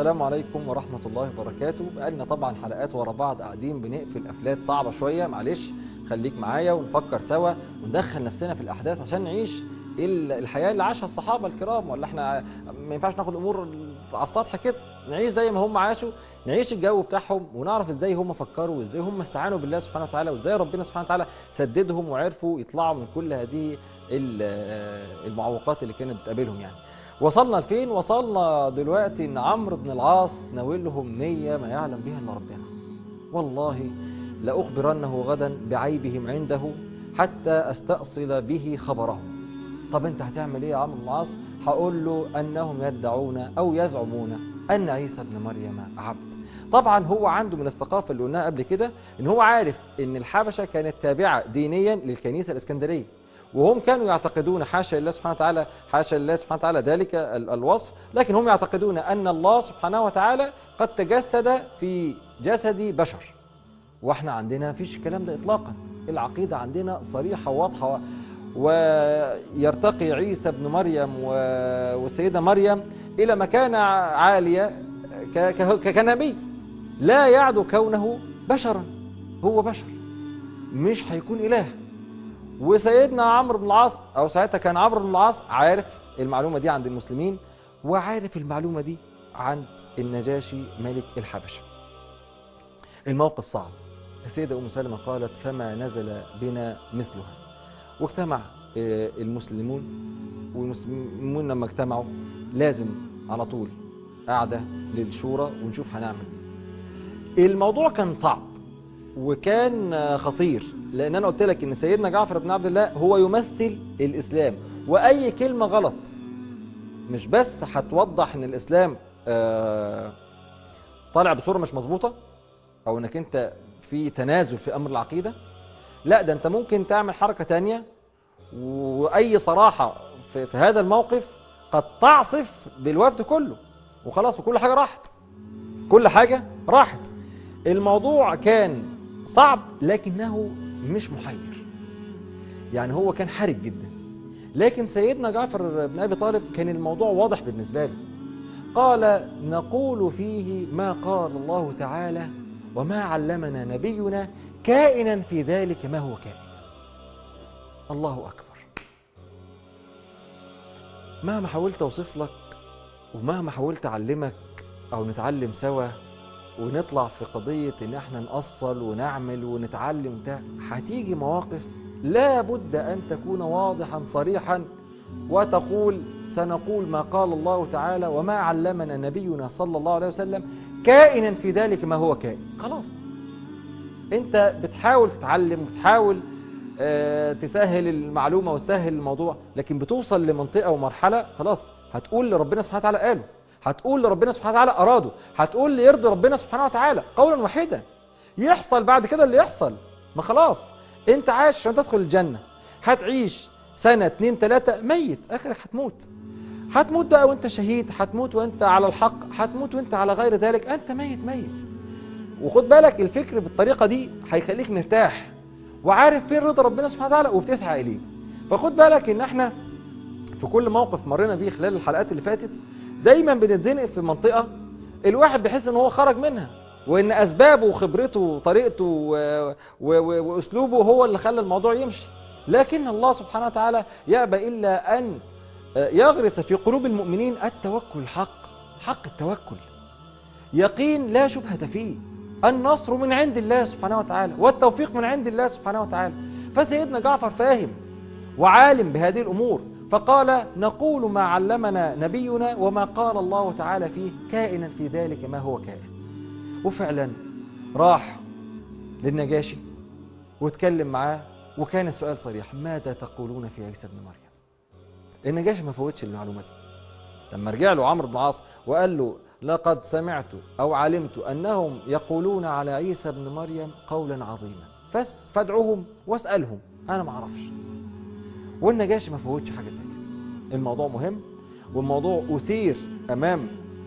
السلام عليكم ورحمة الله وبركاته بقالنا طبعا حلقات ورا بعض قاعدين بنقفل أفلات صعبة شوية معلش خليك معايا ونفكر سوا وندخل نفسنا في الأحداث عشان نعيش ال- الحياة اللي عاشها الصحابة الكرام ولا احنا ما ينفعش ناخد الأمور على السطح كده نعيش زي ما هم عاشوا نعيش الجو بتاعهم ونعرف ازاي هم فكروا وازاي هم استعانوا بالله سبحانه وتعالى وازاي ربنا سبحانه وتعالى سددهم وعرفوا يطلعوا من كل هذه ال- المعوقات اللي كانت بتقابلهم يعني وصلنا لفين وصلنا دلوقتي ان عمرو بن العاص ناولهم نية ما يعلم بها الا ربنا والله لأخبرنه غدا بعيبهم عنده حتى استأصل به خبرهم طب انت هتعمل ايه يا عمرو بن العاص هقول له انهم يدعون او يزعمون ان عيسى ابن مريم عبد طبعا هو عنده من الثقافة اللي قلناها قبل كده ان هو عارف ان الحبشة كانت تابعة دينيا للكنيسة الاسكندرية وهم كانوا يعتقدون حاشا لله سبحانه وتعالى حاشا لله سبحانه وتعالى ذلك ال- الوصف لكن هم يعتقدون أن الله سبحانه وتعالى قد تجسد في جسد بشر واحنا عندنا فيش الكلام ده إطلاقا العقيدة عندنا صريحة وواضحة ويرتقي عيسى ابن مريم و- والسيدة مريم إلى مكانة عالية ك- ك- كنبي لا يعدو كونه بشرا هو بشر مش هيكون إله وسيدنا عمرو بن العاص او ساعتها كان عمرو بن العاص عارف المعلومه دي عند المسلمين وعارف المعلومه دي عند النجاشي ملك الحبشه الموقف صعب السيده ام سلمة قالت فما نزل بنا مثلها واجتمع آه، المسلمون والمسلمون لما اجتمعوا لازم على طول قاعده للشورى ونشوف هنعمل ايه الموضوع كان صعب وكان آه، خطير لان انا قلت لك ان سيدنا جعفر بن عبد الله هو يمثل الاسلام واي كلمه غلط مش بس هتوضح ان الاسلام آه، طالع بصوره مش مظبوطه او انك انت في تنازل في امر العقيده لا ده انت ممكن تعمل حركه تانية واي صراحه في, في هذا الموقف قد تعصف بالوفد كله وخلاص وكل حاجه راحت كل حاجه راحت الموضوع كان صعب لكنه مش محير يعني هو كان حرج جدا لكن سيدنا جعفر بن أبي طالب كان الموضوع واضح بالنسبة له قال نقول فيه ما قال الله تعالى وما علمنا نبينا كائنا في ذلك ما هو كائن الله أكبر مهما حاولت أوصف لك ومهما حاولت أعلمك أو نتعلم سوا ونطلع في قضية ان احنا نأصل ونعمل ونتعلم ده هتيجي مواقف لا بد ان تكون واضحا صريحا وتقول سنقول ما قال الله تعالى وما علمنا نبينا صلى الله عليه وسلم كائنا في ذلك ما هو كائن خلاص انت بتحاول تتعلم وتحاول آه، تسهل المعلومة وتسهل الموضوع لكن بتوصل لمنطقة ومرحلة خلاص هتقول لربنا سبحانه وتعالى قاله هتقول لربنا سبحانه وتعالى أراده هتقول لي يرضي ربنا سبحانه وتعالى قولا واحدا يحصل بعد كده اللي يحصل ما خلاص انت عايش عشان تدخل الجنة هتعيش سنة اتنين تلاتة ميت اخرك هتموت هتموت بقى وانت شهيد هتموت وانت على الحق هتموت وانت على غير ذلك انت ميت ميت وخد بالك الفكر بالطريقة دي هيخليك مرتاح وعارف فين رضا ربنا سبحانه وتعالى وبتسعى اليه فخد بالك ان احنا في كل موقف مرينا بيه خلال الحلقات اللي فاتت دايما بنتزنق في منطقة الواحد بيحس ان هو خرج منها وان اسبابه وخبرته وطريقته و... و... و... واسلوبه هو اللي خلى الموضوع يمشي لكن الله سبحانه وتعالى يأبى الا ان يغرس في قلوب المؤمنين التوكل الحق حق التوكل يقين لا شبهة فيه النصر من عند الله سبحانه وتعالى والتوفيق من عند الله سبحانه وتعالى فسيدنا جعفر فاهم وعالم بهذه الأمور فقال نقول ما علمنا نبينا وما قال الله تعالى فيه كائنا في ذلك ما هو كائن وفعلا راح للنجاشي واتكلم معاه وكان السؤال صريح ماذا تقولون في عيسى بن مريم النجاشي ما فوتش المعلومة دي لما رجع له عمرو بن العاص وقال له لقد سمعت أو علمت أنهم يقولون على عيسى بن مريم قولا عظيما فس فادعوهم واسألهم أنا ما اعرفش والنجاشي ما فوتش حاجة زي كده الموضوع مهم والموضوع أثير أمام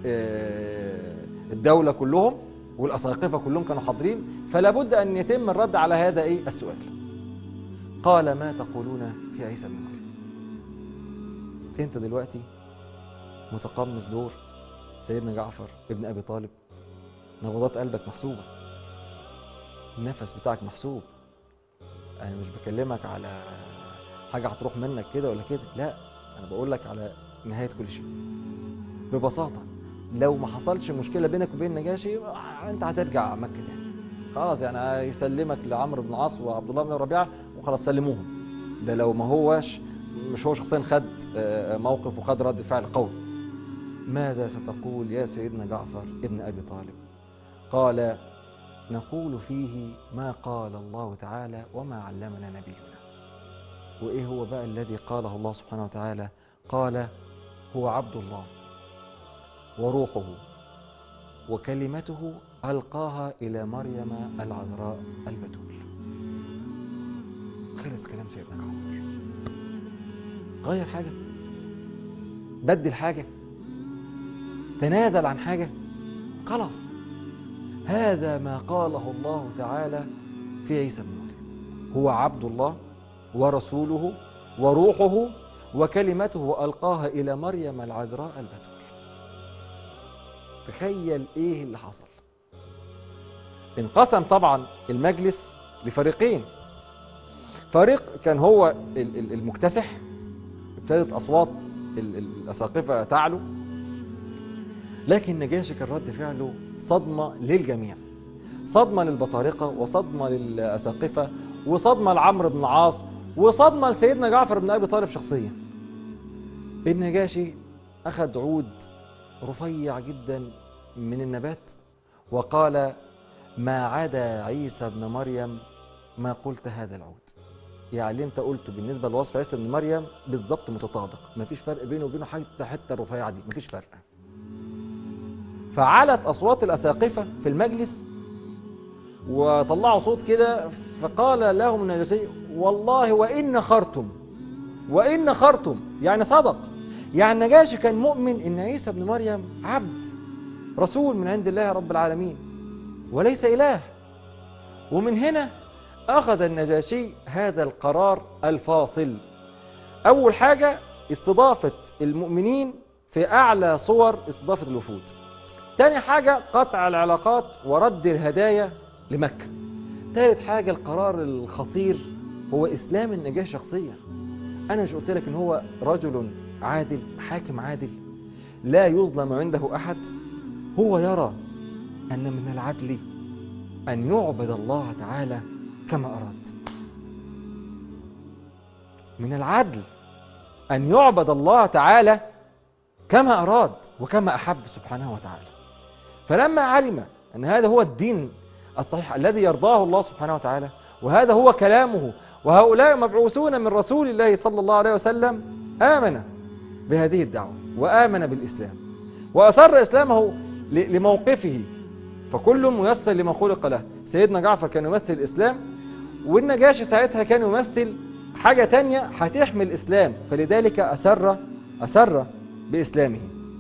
آه، الدولة كلهم والأساقفة كلهم كانوا حاضرين فلا بد أن يتم الرد على هذا إيه السؤال قال ما تقولون في عيسى بن مريم انت دلوقتي متقمص دور سيدنا جعفر ابن ابي طالب نبضات قلبك محسوبة النفس بتاعك محسوب انا مش بكلمك على حاجة هتروح منك كده ولا كده لا انا بقول لك على نهاية كل شيء ببساطة لو ما حصلش مشكلة بينك وبين نجاشي انت هترجع مكة تاني خلاص يعني يسلمك لعمرو بن العاص وعبد الله بن ربيعة وخلاص سلموهم ده لو ما هوش مش هو شخصيا خد آه، موقف وخد رد فعل قوي ماذا ستقول يا سيدنا جعفر ابن أبي طالب قال نقول فيه ما قال الله تعالى وما علمنا نبينا وإيه هو بقى الذي قاله الله سبحانه وتعالى قال هو عبد الله وروحه وكلمته ألقاها إلى مريم العذراء البتول خلص كلام سيدنا جعفر غير حاجة بدل حاجة تنازل عن حاجة خلاص هذا ما قاله الله تعالى في عيسى بن مريم هو عبد الله ورسوله وروحه وكلمته ألقاها إلى مريم العذراء البتول تخيل إيه اللي حصل انقسم طبعا المجلس لفريقين فريق كان هو ال- ال- المكتسح ابتدت أصوات ال- ال- الأساقفة تعلو لكن نجاشي كان رد فعله صدمة للجميع صدمة للبطارقة وصدمة للأساقفة وصدمة لعمرو بن العاص وصدمة لسيدنا جعفر بن أبي طالب شخصيا النجاشي أخذ عود رفيع جدا من النبات وقال ما عدا عيسى بن مريم ما قلت هذا العود يعني اللي انت قلته بالنسبة لوصف عيسى بن مريم بالظبط متطابق مفيش فرق بينه وبينه حتى حتى الرفيعة دي مفيش فرق فعلت أصوات الأساقفة في المجلس وطلعوا صوت كده فقال لهم النجاشي والله وإن خرتم وإن خرتم يعني صدق يعني النجاشي كان مؤمن إن عيسى بن مريم عبد رسول من عند الله رب العالمين وليس إله ومن هنا أخذ النجاشي هذا القرار الفاصل أول حاجة استضافة المؤمنين في أعلى صور استضافة الوفود تاني حاجة قطع العلاقات ورد الهدايا لمكة ثالث حاجة القرار الخطير هو إسلام النجاشي شخصيا أنا مش قلت لك إن هو رجل عادل حاكم عادل لا يظلم عنده أحد هو يرى أن من العدل أن يعبد الله تعالى كما أراد من العدل أن يعبد الله تعالى كما أراد وكما أحب سبحانه وتعالى فلما علم أن هذا هو الدين الصحيح الذي يرضاه الله سبحانه وتعالى وهذا هو كلامه وهؤلاء مبعوثون من رسول الله صلى الله عليه وسلم آمن بهذه الدعوة وآمن بالإسلام وأسر إسلامه ل- لموقفه فكل ميسر لما خلق له سيدنا جعفر كان يمثل الإسلام والنجاشي ساعتها كان يمثل حاجة تانية هتحمي الإسلام فلذلك أسر أسر بإسلامه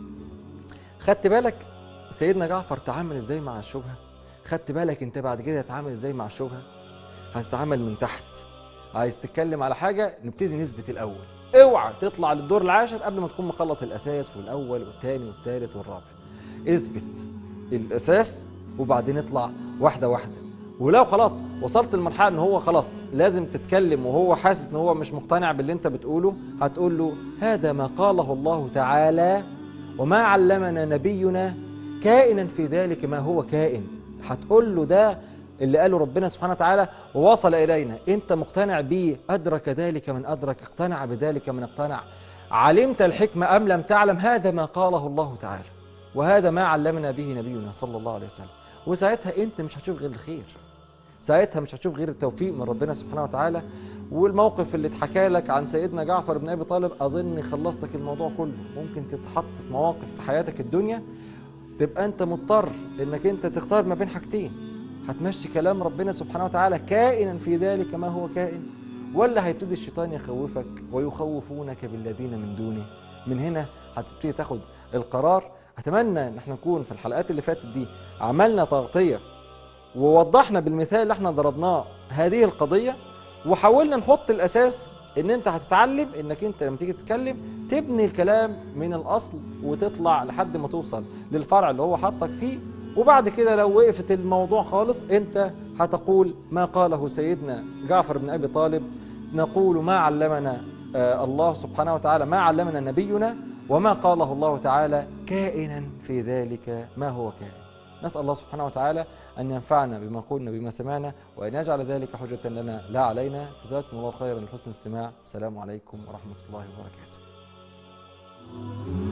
خدت بالك سيدنا جعفر تعامل ازاي مع الشبهة خدت بالك انت بعد كده هتتعامل ازاي مع الشبهة هتتعامل من تحت عايز تتكلم على حاجة نبتدي نثبت الأول اوعى تطلع للدور العاشر قبل ما تكون مخلص الأساس والأول والثاني والثالث والرابع اثبت الأساس وبعدين اطلع واحدة واحدة ولو خلاص وصلت لمرحلة ان هو خلاص لازم تتكلم وهو حاسس ان هو مش مقتنع باللي انت بتقوله هتقول له هذا ما قاله الله تعالى وما علمنا نبينا كائنا في ذلك ما هو كائن هتقول له ده اللي قاله ربنا سبحانه وتعالى ووصل إلينا انت مقتنع به أدرك ذلك من أدرك اقتنع بذلك من اقتنع علمت الحكمة أم لم تعلم هذا ما قاله الله تعالى وهذا ما علمنا به نبينا صلى الله عليه وسلم وساعتها انت مش هتشوف غير الخير ساعتها مش هتشوف غير التوفيق من ربنا سبحانه وتعالى والموقف اللي اتحكى لك عن سيدنا جعفر بن ابي طالب اظن خلص لك الموضوع كله ممكن تتحط في مواقف في حياتك الدنيا تبقى انت مضطر انك انت تختار ما بين حاجتين هتمشي كلام ربنا سبحانه وتعالى كائنا في ذلك ما هو كائن ولا هيبتدي الشيطان يخوفك ويخوفونك بالذين من دونه من هنا هتبتدي تاخد القرار اتمنى ان احنا نكون في الحلقات اللي فاتت دي عملنا تغطية ووضحنا بالمثال اللي احنا ضربناه هذه القضية وحاولنا نحط الاساس ان انت هتتعلم انك انت لما تيجي تتكلم تبني الكلام من الاصل وتطلع لحد ما توصل للفرع اللي هو حطك فيه وبعد كده لو وقفت الموضوع خالص انت هتقول ما قاله سيدنا جعفر بن ابي طالب نقول ما علمنا آه، الله سبحانه وتعالى ما علمنا نبينا وما قاله الله تعالى كائنا في ذلك ما هو كائن نسأل الله سبحانه وتعالى أن ينفعنا بما قلنا بما سمعنا وأن يجعل ذلك حجة لنا لا علينا جزاكم الله خيرا لحسن الاستماع السلام عليكم ورحمة الله وبركاته